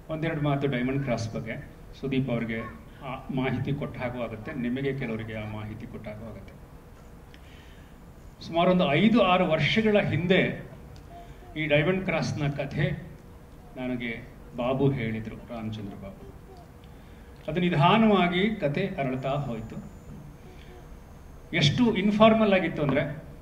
ಒಂದೆರಡು ಮಾತು diamond cross ಬಗ್ಗೆ ಸುದೀಪ್ ಅವರಿಗೆ ಆ ಮಾಹಿತಿ ಕೊಟ್ಟ ಹಾಗೂ ಆಗುತ್ತೆ ನಿಮಗೆ ಕೆಲವರಿಗೆ ಆ ಮಾಹಿತಿ ಕೊಟ್ಟ ಹಾಗೂ ಆಗುತ್ತೆ ಸುಮಾರು ಒಂದು ಐದು ಆರು ವರ್ಷಗಳ ಹಿಂದೆ ಈ ಡೈಮಂಡ್ ಕ್ರಾಸ್ನ ಕಥೆ ನನಗೆ ಬಾಬು ಹೇಳಿದರು ರಾಮಚಂದ್ರ ಬಾಬು ಅದು ನಿಧಾನವಾಗಿ ಕತೆ ಅರಳ್ತಾ ಹೋಯಿತು ಎಷ್ಟು ಇನ್ಫಾರ್ಮಲ್ ಆಗಿತ್ತು ಅಂದರೆ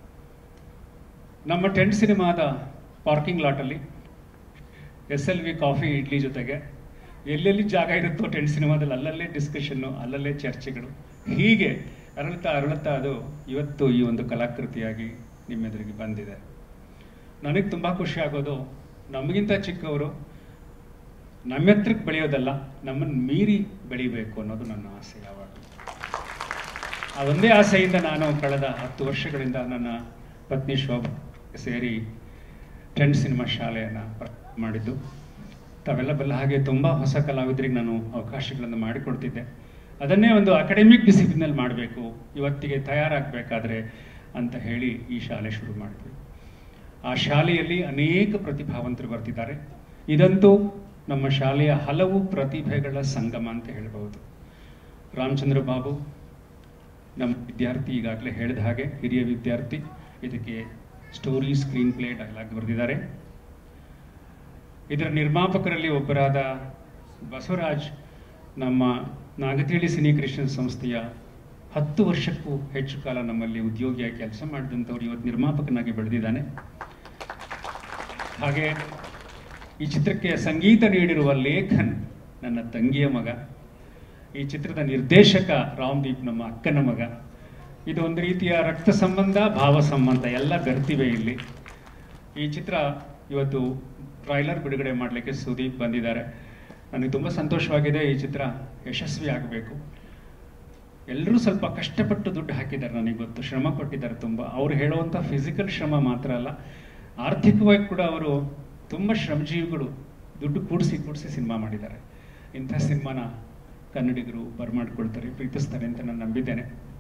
ನಮ್ಮ ಟೆಂಟ್ ಸಿನಿಮಾದ ಪಾರ್ಕಿಂಗ್ ಲಾಟಲ್ಲಿ S L V coffee idli ಜೊತೆಗೆ ಎಲ್ಲೆಲ್ಲಿ ಜಾಗ ಇರುತ್ತೋ ಟೆಂಟ್ ಸಿನಿಮಾದಲ್ಲಿ ಅಲ್ಲಲ್ಲೇ ಡಿಸ್ಕಷನ್ನು ಅಲ್ಲಲ್ಲೇ ಚರ್ಚೆಗಳು ಹೀಗೆ ಅರಳುತ್ತಾ ಅರಳುತ್ತಾ ಅದು ಇವತ್ತು ಈ ಒಂದು ಕಲಾಕೃತಿಯಾಗಿ ನಿಮ್ಮೆದುರಿಗೆ ಬಂದಿದೆ ನನಗೆ ತುಂಬ ಖುಷಿ ಆಗೋದು ನಮಗಿಂತ ಚಿಕ್ಕವರು ನಮ್ಮ ಎತ್ತರಕ್ಕೆ ಬೆಳೆಯೋದಲ್ಲ ನಮ್ಮನ್ನು ಮೀರಿ ಬೆಳಿಬೇಕು ಅನ್ನೋದು ನನ್ನ ಆಸೆ ಯಾವಾಗ ಆ ಒಂದೇ ಆಸೆಯಿಂದ ನಾನು ಕಳೆದ ಹತ್ತು ವರ್ಷಗಳಿಂದ ನನ್ನ ಪತ್ನಿ ಶೋಭಾ ಸೇರಿ ಟೆಂಟ್ ಸಿನಿಮಾ ಶಾಲೆಯನ್ನು ಪ್ರಾರಂಭ ಮಾಡಿದ್ದು ತಾವೆಲ್ಲ ಬಲ್ಲ ಹಾಗೆ ತುಂಬ ಹೊಸ ಕಲಾವಿದರಿಗೆ ನಾನು ಅವಕಾಶಗಳನ್ನು ಮಾಡಿಕೊಡ್ತಿದ್ದೆ ಅದನ್ನೇ ಒಂದು ಅಕಾಡೆಮಿಕ್ ಡಿಸಿಪ್ಲಿನಲ್ಲಿ ಮಾಡಬೇಕು ಇವತ್ತಿಗೆ ತಯಾರಾಗಬೇಕಾದ್ರೆ ಅಂತ ಹೇಳಿ ಈ ಶಾಲೆ ಶುರು ಮಾಡಿದ್ವಿ ಆ ಶಾಲೆಯಲ್ಲಿ ಅನೇಕ ಪ್ರತಿಭಾವಂತರು ಬರ್ತಿದ್ದಾರೆ ಇದಂತೂ ನಮ್ಮ ಶಾಲೆಯ ಹಲವು ಪ್ರತಿಭೆಗಳ ಸಂಗಮ ಅಂತ ಹೇಳ್ಬೋದು ರಾಮಚಂದ್ರ ಬಾಬು ನಮ್ಮ ವಿದ್ಯಾರ್ಥಿ ಈಗಾಗಲೇ ಹೇಳಿದ ಹಾಗೆ ಹಿರಿಯ ವಿದ್ಯಾರ್ಥಿ ಇದಕ್ಕೆ ಸ್ಟೋರಿ ಸ್ಕ್ರೀನ್ ಪ್ಲೇ ಡೈಲಾಗ್ ಬರೆದಿದ್ದಾರೆ ಇದರ ನಿರ್ಮಾಪಕರಲ್ಲಿ ಒಬ್ಬರಾದ ಬಸವರಾಜ್ ನಮ್ಮ ನಾಗತಿಳಿ ಸಿನಿ ಕೃಷ್ಣ ಸಂಸ್ಥೆಯ ಹತ್ತು ವರ್ಷಕ್ಕೂ ಹೆಚ್ಚು ಕಾಲ ನಮ್ಮಲ್ಲಿ ಉದ್ಯೋಗಿಯಾಗಿ ಕೆಲಸ ಮಾಡಿದಂಥವ್ರು ಇವತ್ತು ನಿರ್ಮಾಪಕನಾಗಿ ಬೆಳೆದಿದ್ದಾನೆ ಹಾಗೆ ಈ ಚಿತ್ರಕ್ಕೆ ಸಂಗೀತ ನೀಡಿರುವ ಲೇಖನ್ ನನ್ನ ತಂಗಿಯ ಮಗ ಈ ಚಿತ್ರದ ನಿರ್ದೇಶಕ ರಾಮ್ದೀಪ್ ನಮ್ಮ ಅಕ್ಕನ ಮಗ ಇದು ಒಂದು ರೀತಿಯ ರಕ್ತ ಸಂಬಂಧ ಭಾವ ಸಂಬಂಧ ಎಲ್ಲ ಬೆರ್ತಿವೆ ಇಲ್ಲಿ ಈ ಚಿತ್ರ ಇವತ್ತು ಟ್ರೈಲರ್ ಬಿಡುಗಡೆ ಮಾಡಲಿಕ್ಕೆ ಸುದೀಪ್ ಬಂದಿದ್ದಾರೆ ನನಗೆ ತುಂಬ ಸಂತೋಷವಾಗಿದೆ ಈ ಚಿತ್ರ ಯಶಸ್ವಿ ಆಗಬೇಕು ಎಲ್ಲರೂ ಸ್ವಲ್ಪ ಕಷ್ಟಪಟ್ಟು ದುಡ್ಡು ಹಾಕಿದ್ದಾರೆ ನನಗೆ ಗೊತ್ತು ಶ್ರಮ ಪಟ್ಟಿದ್ದಾರೆ ತುಂಬ ಅವ್ರು ಹೇಳುವಂಥ ಫಿಸಿಕಲ್ ಶ್ರಮ ಮಾತ್ರ ಅಲ್ಲ ಆರ್ಥಿಕವಾಗಿ ಕೂಡ ಅವರು ತುಂಬ ಶ್ರಮಜೀವಿಗಳು ದುಡ್ಡು ಕೂಡಿಸಿ ಕೂಡಿಸಿ ಸಿನಿಮಾ ಮಾಡಿದ್ದಾರೆ ಇಂಥ ಸಿನಿಮಾನ ಕನ್ನಡಿಗರು ಬರ್ಮಾಡ್ಕೊಳ್ತಾರೆ ಪ್ರೀತಿಸ್ತಾರೆ ಅಂತ ನಾನು ನಂಬಿದ್ದೇನೆ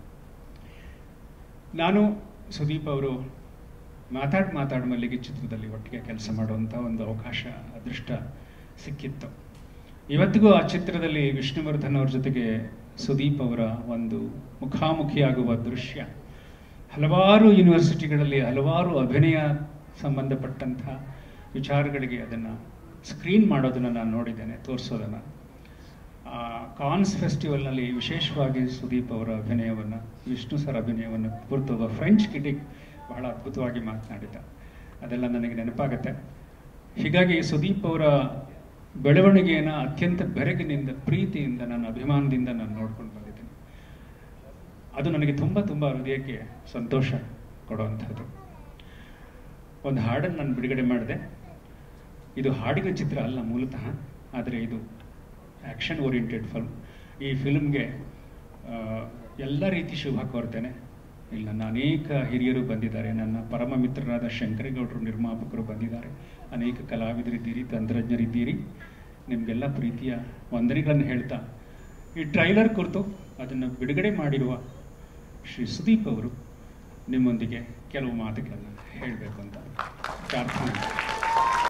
ನಾನು ಸುದೀಪ್ ಅವರು ಮಾತಾಡ್ ಮಾತಾಡ್ ಮಲ್ಲಿಗೆ ಚಿತ್ರದಲ್ಲಿ ಒಟ್ಟಿಗೆ ಕೆಲಸ ಮಾಡುವಂಥ ಒಂದು ಅವಕಾಶ ಅದೃಷ್ಟ ಸಿಕ್ಕಿತ್ತು ಇವತ್ತಿಗೂ ಆ ಚಿತ್ರದಲ್ಲಿ ವಿಷ್ಣುವರ್ಧನ್ ಅವ್ರ ಜೊತೆಗೆ ಸುದೀಪ್ ಅವರ ಒಂದು ಮುಖಾಮುಖಿಯಾಗುವ ದೃಶ್ಯ ಹಲವಾರು ಯೂನಿವರ್ಸಿಟಿಗಳಲ್ಲಿ ಹಲವಾರು ಅಭಿನಯ ಸಂಬಂಧಪಟ್ಟಂಥ ವಿಚಾರಗಳಿಗೆ ಅದನ್ನು ಸ್ಕ್ರೀನ್ ಮಾಡೋದನ್ನು ನಾನು ನೋಡಿದ್ದೇನೆ ತೋರಿಸೋದನ್ನು ಕಾನ್ಸ್ ಫೆಸ್ಟಿವಲ್ನಲ್ಲಿ ವಿಶೇಷವಾಗಿ ಸುದೀಪ್ ಅವರ ಅಭಿನಯವನ್ನು ವಿಷ್ಣು ಸರ್ ಅಭಿನಯವನ್ನು ಕುರಿತು ಒಬ್ಬ ಫ್ರೆಂಚ್ ಕಿಟಿಕ್ ಬಹಳ ಅದ್ಭುತವಾಗಿ ಮಾತನಾಡಿದ್ದ ಅದೆಲ್ಲ ನನಗೆ ನೆನಪಾಗತ್ತೆ ಹೀಗಾಗಿ ಸುದೀಪ್ ಅವರ ಬೆಳವಣಿಗೆಯನ್ನು ಅತ್ಯಂತ ಬೆರಗಿನಿಂದ ಪ್ರೀತಿಯಿಂದ ನನ್ನ ಅಭಿಮಾನದಿಂದ ನಾನು ನೋಡ್ಕೊಂಡು ಬಂದಿದ್ದೇನೆ ಅದು ನನಗೆ ತುಂಬ ತುಂಬ ಹೃದಯಕ್ಕೆ ಸಂತೋಷ ಕೊಡುವಂಥದ್ದು ಒಂದು ಹಾಡನ್ನು ನಾನು ಬಿಡುಗಡೆ ಮಾಡಿದೆ ಇದು ಹಾಡಿನ ಚಿತ್ರ ಅಲ್ಲ ಮೂಲತಃ ಆದರೆ ಇದು ಆ್ಯಕ್ಷನ್ ಓರಿಯೆಂಟೆಡ್ ಫಿಲ್ಮ್ ಈ ಫಿಲ್ಮ್ಗೆ ಎಲ್ಲ ರೀತಿ ಶುಭ ಕೋರ್ತೇನೆ ಇಲ್ಲಿ ನನ್ನ ಅನೇಕ ಹಿರಿಯರು ಬಂದಿದ್ದಾರೆ ನನ್ನ ಪರಮ ಮಿತ್ರರಾದ ಶಂಕರೇಗೌಡರು ನಿರ್ಮಾಪಕರು ಬಂದಿದ್ದಾರೆ ಅನೇಕ ಕಲಾವಿದರಿದ್ದೀರಿ ತಂತ್ರಜ್ಞರಿದ್ದೀರಿ ನಿಮಗೆಲ್ಲ ಪ್ರೀತಿಯ ವಂದನೆಗಳನ್ನು ಹೇಳ್ತಾ ಈ ಟ್ರೈಲರ್ ಕುರಿತು ಅದನ್ನು ಬಿಡುಗಡೆ ಮಾಡಿರುವ ಶ್ರೀ ಸುದೀಪ್ ಅವರು ನಿಮ್ಮೊಂದಿಗೆ ಕೆಲವು ಮಾತುಗಳನ್ನು ಹೇಳಬೇಕು ಅಂತ ಪ್ರಾರ್ಥನೆ